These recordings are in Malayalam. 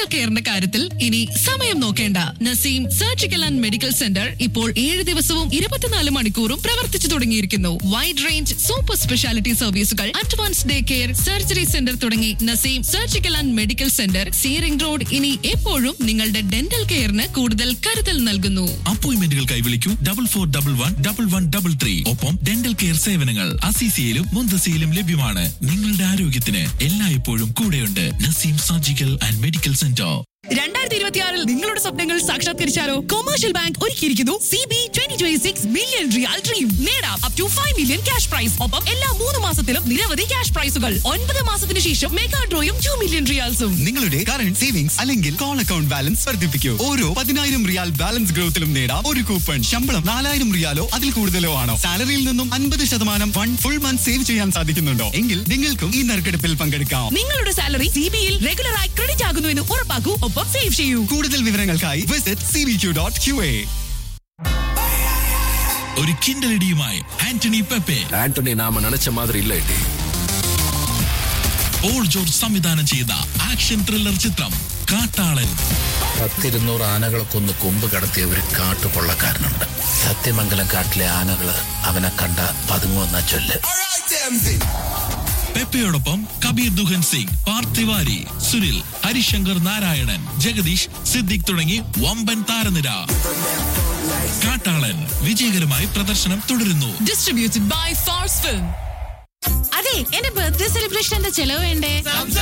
ഡെന്റൽ കെയറിന്റെ കാര്യത്തിൽ ഇനി സമയം നോക്കേണ്ട Naseem surgical and medical centre ഇപ്പോൾ ഏഴ് ദിവസവും ഇരുപത്തിനാല് മണിക്കൂറും പ്രവർത്തിച്ചു തുടങ്ങിയിരിക്കുന്നു വൈഡ് റേഞ്ച് സൂപ്പർ സ്പെഷ്യാലിറ്റി സർവീസുകൾ advance day care surgery centre തുടങ്ങി Naseem surgical and medical centre സീറിംഗ് റോഡ് ഇനി എപ്പോഴും നിങ്ങളുടെ ഡെന്റൽ കെയറിന് കൂടുതൽ കരുതൽ നൽകുന്നു അപ്പോയിന്റ്മെന്റുകൾക്കായി വിളിക്കൂ double four double one double one double three ഒപ്പം ഡെന്റൽ കെയർ സേവനങ്ങൾ അസീസിയയിലും മുന്തസിയിലും ലഭ്യമാണ് നിങ്ങളുടെ ആരോഗ്യത്തിന് എല്ലായ്പ്പോഴും കൂടെയുണ്ട് Naseem surgical and medical centre രണ്ടായിരത്തി ഇരുപത്തിയാറിൽ നിങ്ങളുടെ സ്വപ്നങ്ങൾ സാക്ഷാത്കരിച്ചാലോ കൊമേഴ്ഷ്യൽ ബാങ്ക് ഒരുക്കിയിരിക്കുന്നു C B twenty twenty six million റിയാൽ ഡ്രീം നേടാം up to five million cash prize ഒപ്പം എല്ലാ മൂന്ന് മാസത്തിലും നിരവധി ക്യാഷ് പ്രൈസുകൾ ഒൻപത് മാസത്തിന് ശേഷം മെഗാ ഡ്രോയും ടു മില്യൺ റിയാൽസും നിങ്ങളുടെ കറണ്ട് സേവിങ്സ് അല്ലെങ്കിൽ കോൾ അക്കൗണ്ട് ബാലൻസ് വർദ്ധിപ്പിക്കൂ ഓരോ പതിനായിരം റിയാൽ ബാലൻസ് ഗ്രോത്തിലും നേടാം ഒരു കൂപ്പൺ ശമ്പളം നാലായിരം റിയാലോ അതിൽ കൂടുതലോ ആണോ സാലറിയിൽ നിന്നും അൻപത് ശതമാനം ഫണ്ട് ഫുൾ മന്ത് സേവ് ചെയ്യാൻ സാധിക്കുന്നുണ്ടോ എങ്കിൽ നിങ്ങൾക്കും ഈ നറുക്കെടുപ്പിൽ പങ്കെടുക്കാം നിങ്ങളുടെ സാലറി സി ബിയിൽ റെഗുലറായി ക്രെഡിറ്റ് ആകുന്നുവെന്ന് ഉറപ്പാക്കൂ ഒപ്പം സേവ് ചെയ്യൂ കൂടുതൽ വിവരങ്ങൾക്കായി visit C V Q dot Q A ഒരു കിണ്ടലടിയുമായി ആന്റണി പെപ്പെ ஆண்டனி நாம நினைச்ச மாதிரி இல்ல പോൾ ജോർജ് സംവിധാനം ചെയ്ത ആക്ഷൻ ത്രില്ലർ ചിത്രം കാട്ടാളൻ പത്തിരുന്നൂറ് ആനകളെ കൊന്ന് കൊമ്പ് കടത്തിയ ഒരു കാട്ടുകൊള്ളക്കാരനുണ്ട് സത്യമംഗലം കാട്ടിലെ ആനകള് അവനെ കണ്ട പതുങ്ങുവെന്ന ചൊല്ല് പെപ്പയോടൊപ്പം കബീർ ദുഹൻ സിംഗ് പാർത്ഥിവാരി സുനിൽ ഹരിശങ്കർ നാരായണൻ ജഗദീഷ് സിദ്ദിഖ് തുടങ്ങി വമ്പൻ താരനിര കാട്ടാളൻ വിജയകരമായി പ്രദർശനം തുടരുന്നു ഡിസ്ട്രിബ്യൂട്ടഡ് ബൈ ഫാർസ് ഫിലിം അതെ എന്റെ ബർത്ത്ഡേ സെലിബ്രേഷന്റെ ചെലവ് വേണ്ടേ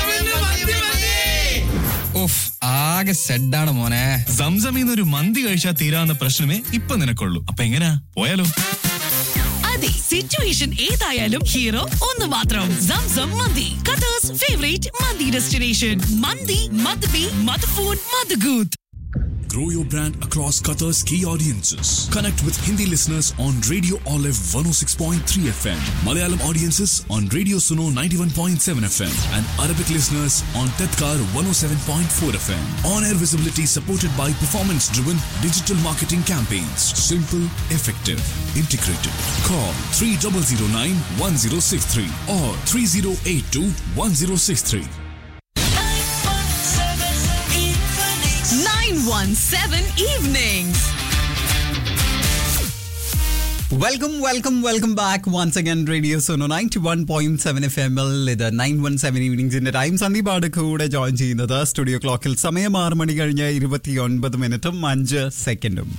ഉഫ് ആകെ സെഡാണ് മോനെ സംസമിന്ന് ഒരു മന്തി കഴിച്ചാൽ തീരാവുന്ന പ്രശ്നമേ ഇപ്പൊ നിനക്കുള്ളൂ അപ്പൊ എങ്ങനാ പോയാലോ അതെ സിറ്റുവേഷൻ ഏതായാലും ഹീറോ ഒന്ന് മാത്രം സംസം മന്തി ഖത്തർസ് ഫേവറേറ്റ് മന്തി ഡെസ്റ്റിനേഷൻ മന്തി മദ്ബി മദ്ഫൂൺ മദ്ഗൂത്ത് Grow your brand across Qatar's key audiences. Connect with Hindi listeners on Radio Olive 106.3 FM, Malayalam audiences on Radio Suno 91.7 FM, and Arabic listeners on Tedkar 107.4 FM. On air visibility supported by performance driven digital marketing campaigns. Simple, effective, integrated. Call 3009 1063 or 3082 1063. 917 evenings. Welcome welcome welcome back once again radio Suno ninety one point seven F M എൽ ഇത് നയൻ വൺ സെവൻ ഈവനിങ്സിന്റെ ടൈം സന്ദീപാട് കൂടെ ജോയിൻ ചെയ്യുന്നത് സ്റ്റുഡിയോ ക്ലോക്കിൽ സമയം ആറ് മണി കഴിഞ്ഞ് ഇരുപത്തി ഒൻപത് മിനിറ്റും അഞ്ച് സെക്കൻഡും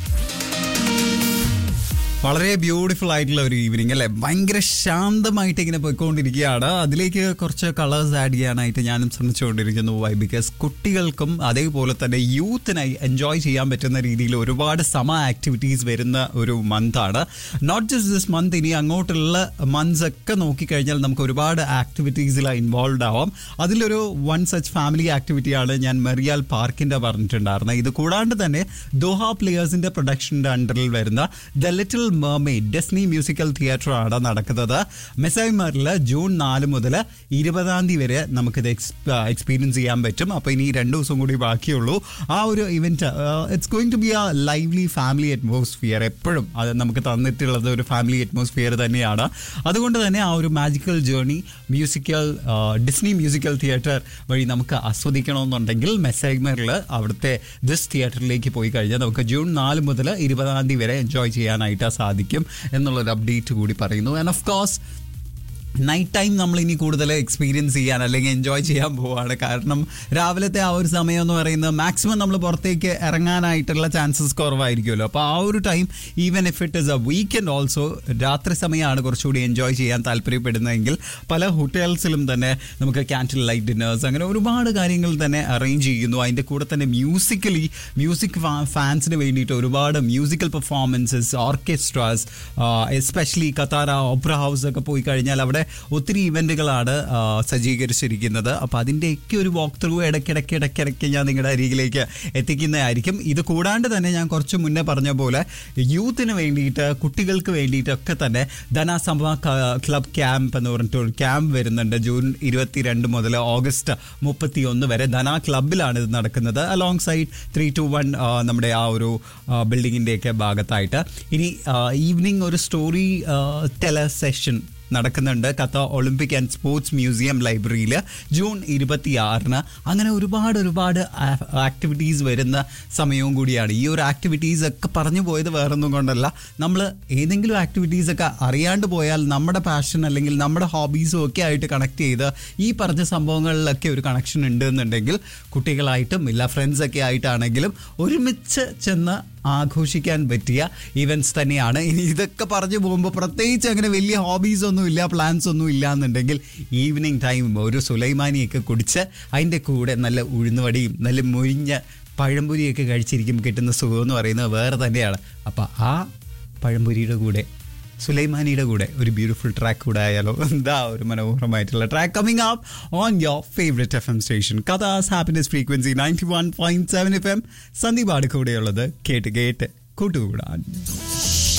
വളരെ ബ്യൂട്ടിഫുൾ ആയിട്ടുള്ള ഒരു ഈവനിങ് അല്ലേ ഭയങ്കര ശാന്തമായിട്ട് ഇങ്ങനെ പോയിക്കൊണ്ടിരിക്കുകയാണ് അതിലേക്ക് കുറച്ച് കളേഴ്സ് ആഡ് ചെയ്യാനായിട്ട് ഞാനും ശ്രമിച്ചുകൊണ്ടിരിക്കുന്നു വൈ ബിക്കോസ് കുട്ടികൾക്കും അതേപോലെ തന്നെ യൂത്തിനായി എൻജോയ് ചെയ്യാൻ പറ്റുന്ന രീതിയിൽ ഒരുപാട് സമ ആക്ടിവിറ്റീസ് വരുന്ന ഒരു മന്താണ് നോട്ട് ജസ്റ്റ് ദിസ് മന്ത് ഇനി അങ്ങോട്ടുള്ള മന്ത്സ് ഒക്കെ നോക്കിക്കഴിഞ്ഞാൽ നമുക്ക് ഒരുപാട് ആക്ടിവിറ്റീസിൽ ഇൻവോൾവ് ആവാം അതിലൊരു വൺ സച്ച് ഫാമിലി ആക്ടിവിറ്റിയാണ് ഞാൻ മെറിയാൽ പാർക്കിന്റെ പറഞ്ഞിട്ടുണ്ടായിരുന്നത് ഇത് കൂടാണ്ട് തന്നെ ദോഹ പ്ലേയേഴ്സിന്റെ പ്രൊഡക്ഷന്റെ അണ്ടറിൽ വരുന്ന the little mermaid Disney musical theatre ആണ് നടക്കുന്നത് മെസൈമറിൽ ജൂൺ നാല് മുതൽ ഇരുപതാം തീയതി വരെ നമുക്കിത് എക്സ്പീരിയൻസ് ചെയ്യാൻ പറ്റും അപ്പോൾ ഇനി രണ്ട് ദിവസം കൂടി ബാക്കിയുള്ളൂ ആ ഒരു event it's going to be a lively family atmosphere എപ്പോഴും അത് നമുക്ക് തന്നിട്ടുള്ളത് ഒരു ഫാമിലി അറ്റ്മോസ്ഫിയർ തന്നെയാണ് അതുകൊണ്ട് തന്നെ ആ ഒരു magical journey musical Disney musical theatre വഴി നമുക്ക് ആസ്വദിക്കണമെന്നുണ്ടെങ്കിൽ മെസ്സൈമറിൽ അവിടുത്തെ ദിസ് തിയേറ്ററിലേക്ക് പോയി കഴിഞ്ഞാൽ നമുക്ക് ജൂൺ നാല് മുതൽ ഇരുപതാം തീയതി വരെ എൻജോയ് ചെയ്യാനായിട്ട് സാധിക്കും എന്നുള്ളൊരു അപ്ഡേറ്റ് കൂടി പറയുന്നു and of course night time നമ്മൾ ഇനി കൂടുതൽ എക്സ്പീരിയൻസ് ചെയ്യാൻ അല്ലെങ്കിൽ എൻജോയ് ചെയ്യാൻ പോവാണ് കാരണം രാവിലത്തെ ആ ഒരു സമയം എന്ന് പറയുന്നത് മാക്സിമം നമ്മൾ പുറത്തേക്ക് ഇറങ്ങാനായിട്ടുള്ള ചാൻസസ് കുറവായിരിക്കുമല്ലോ അപ്പോൾ ആ ഒരു time even if it is a weekend also രാത്രി സമയമാണ് കുറച്ചുകൂടി എൻജോയ് ചെയ്യാൻ താല്പര്യപ്പെടുന്നതെങ്കിൽ പല ഹോട്ടൽസിലും തന്നെ നമുക്ക് ക്യാൻറ്റിൽ ലൈറ്റ് ഡിന്നേഴ്സ് അങ്ങനെ ഒരുപാട് കാര്യങ്ങൾ തന്നെ അറേഞ്ച് ചെയ്യുന്നു അതിൻ്റെ കൂടെ തന്നെ മ്യൂസിക്കലി മ്യൂസിക് ഫാൻസിന് വേണ്ടിയിട്ട് ഒരുപാട് musical performances orchestras especially Katara opera house ഒക്കെ പോയി കഴിഞ്ഞാൽ അവിടെ ഒത്തിരി ഇവന്റുകളാണ് ആ, സജ്ജീകരിച്ചിരിക്കുന്നത് അപ്പോൾ അതിൻ്റെയൊക്കെ ഒരു വാക്ക് ത്രൂ ഇടയ്ക്കിടയ്ക്ക് ഇടയ്ക്കിടയ്ക്ക് ഞാൻ നിങ്ങളുടെ അരികിലേക്ക് എത്തിക്കുന്നതായിരിക്കും ഇത് കൂടാണ്ട് തന്നെ ഞാൻ കുറച്ച് മുന്നേ പറഞ്ഞ പോലെ യൂത്തിന് വേണ്ടിയിട്ട് കുട്ടികൾക്ക് വേണ്ടിയിട്ടൊക്കെ തന്നെ ധനാസഭ ക്ലബ് ക്യാമ്പ് എന്ന് പറഞ്ഞിട്ട് ഒരു ക്യാമ്പ് വരുന്നുണ്ട് ജൂൺ ഇരുപത്തിരണ്ട് മുതൽ ഓഗസ്റ്റ് മുപ്പത്തി ഒന്ന് വരെ ധന ക്ലബിലാണ് ഇത് നടക്കുന്നത് along side three two one നമ്മുടെ ആ ഒരു ബിൽഡിങ്ങിൻ്റെയൊക്കെ ഭാഗത്തായിട്ട് ഇനി ഈവനിങ് ഒരു സ്റ്റോറി ടെലർ സെഷൻ നടക്കുന്നുണ്ട് Qatar Olympic and sports museum ലൈബ്രറിയിൽ ജൂൺ ഇരുപത്തിയാറിന് അങ്ങനെ ഒരുപാട് ഒരുപാട് ആക്ടിവിറ്റീസ് വരുന്ന സമയവും കൂടിയാണ് ഈ ഒരു ആക്ടിവിറ്റീസ് ഒക്കെ പറഞ്ഞു പോയത് വേറൊന്നും കൊണ്ടല്ല നമ്മൾ ഏതെങ്കിലും ആക്ടിവിറ്റീസ് ഒക്കെ അറിയാണ്ട് പോയാൽ നമ്മുടെ പാഷൻ അല്ലെങ്കിൽ നമ്മുടെ ഹോബീസും ഒക്കെ ആയിട്ട് കണക്ട് ചെയ്ത് ഈ പറഞ്ഞ സംഭവങ്ങളിലൊക്കെ ഒരു കണക്ഷൻ ഉണ്ട് എന്നുണ്ടെങ്കിൽ കുട്ടികളായിട്ടും ഇല്ല ഫ്രണ്ട്സ് ഒക്കെ ആയിട്ടാണെങ്കിലും ഒരുമിച്ച് ചെന്ന് ആഘോഷിക്കാൻ പറ്റിയ ഇവൻറ്റ്സ് തന്നെയാണ് ഇനി ഇതൊക്കെ പറഞ്ഞു പോകുമ്പോൾ പ്രത്യേകിച്ച് അങ്ങനെ വലിയ ഹോബീസ് ഒന്നും ഇല്ല പ്ലാൻസ് ഒന്നും ഇല്ല എന്നുണ്ടെങ്കിൽ ഈവനിങ് ടൈം ഒരു സുലൈമാനിയൊക്കെ കുടിച്ച് അതിൻ്റെ കൂടെ നല്ല ഉഴുന്നുവടിയും നല്ല മുരിഞ്ഞ പഴംപൊരിയൊക്കെ കഴിച്ചിരിക്കും കിട്ടുന്ന സുഖം എന്ന് പറയുന്നത് വേറെ തന്നെയാണ് അപ്പോൾ ആ പഴംപൊരിയുടെ കൂടെ സുലൈമാനിയുടെ കൂടെ ഒരു ബ്യൂട്ടിഫുൾ ട്രാക്ക് കൂടെ ആയാലോ എന്താ ഒരു മനോഹരമായിട്ടുള്ള track coming up on your favourite F M station Qatar's happiness frequency ninety one point seven F M സന്ദീപാട് കൂടെയുള്ളത് കേട്ട് കേട്ട് കൂട്ടുകൂടാൻ